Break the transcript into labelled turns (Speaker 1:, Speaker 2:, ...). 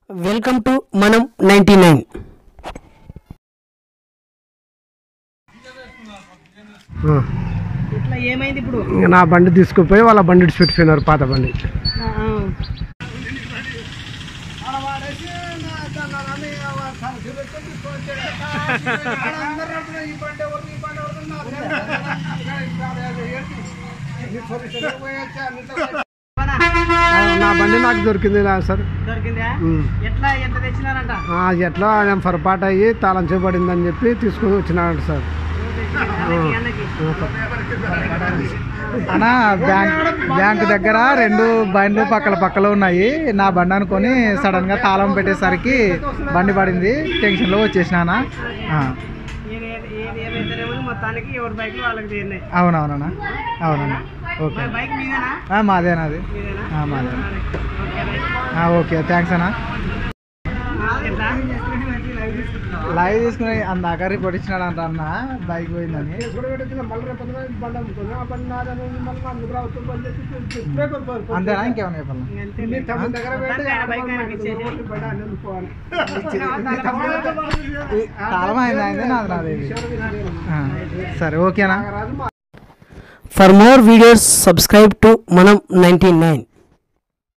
Speaker 1: Welcome to మనం ninety nine
Speaker 2: ఇట్లా ఏమైంది ఇప్పుడు
Speaker 1: నా బండి తీసుకుపోయి వాళ్ళ బండి ఇడిచి పెట్టిపోయినారు పాత బండి నా బండి నాకు దొరికింది నా సార్
Speaker 2: దొరికిందా
Speaker 1: ఉమ్.
Speaker 2: ఎట్లా ఎంత తెచ్చినారంట
Speaker 1: ఆ, ఎట్లా నేను పొరపాటు అయ్యి తాళం చేయబడిందని చెప్పి తీసుకొని వచ్చినాడు సార్
Speaker 2: అన్నకి, అన్నకి.
Speaker 3: అన్న బ్యాంక్ బ్యాంక్ దగ్గర రెండు బండ్లు పక్కల పక్కలో ఉన్నాయి నా బండి అనుకొని సడన్ గా తాళం పెట్టేసరికి బండి పడింది టెన్షన్ లో వచ్చేసిన అన్న ఆ,
Speaker 2: ఏది ఏది- ఏది ఏమైతేనేమో మొత్తానికి ఎవరి బైక్ వాళ్ళకి తీరినాయి
Speaker 3: అవునవునన్నా అవునన్నా ఓకే
Speaker 2: మరి బైక్ మీదేనా
Speaker 3: ఆ, మాదేనా అది
Speaker 2: మీదేనా
Speaker 3: ఆ, మాదే
Speaker 2: ఓకే రైట్.
Speaker 3: ఆ, ఓకే థ్యాంక్స్ అన్న
Speaker 2: ఎట్లా?
Speaker 3: లైవ్ తీసుకుని అందాక రిపోర్ట్ ఇచ్చినాడు అంట అన్న బైక్ పోయిందని అంతేనా ఇంకేమైనా చెప్పాలి
Speaker 2: అంతే. మొత్తానికి ఆయన బైక్ ఆయనకి ఇచ్చేసి. ఇచ్చినావా తాళం?
Speaker 3: తాళం అయింది అయింది నాది నాది ఇది. ఆ, సరే ఓకేనా
Speaker 1: for more videos subscribe to మనం నైంటీ నైన్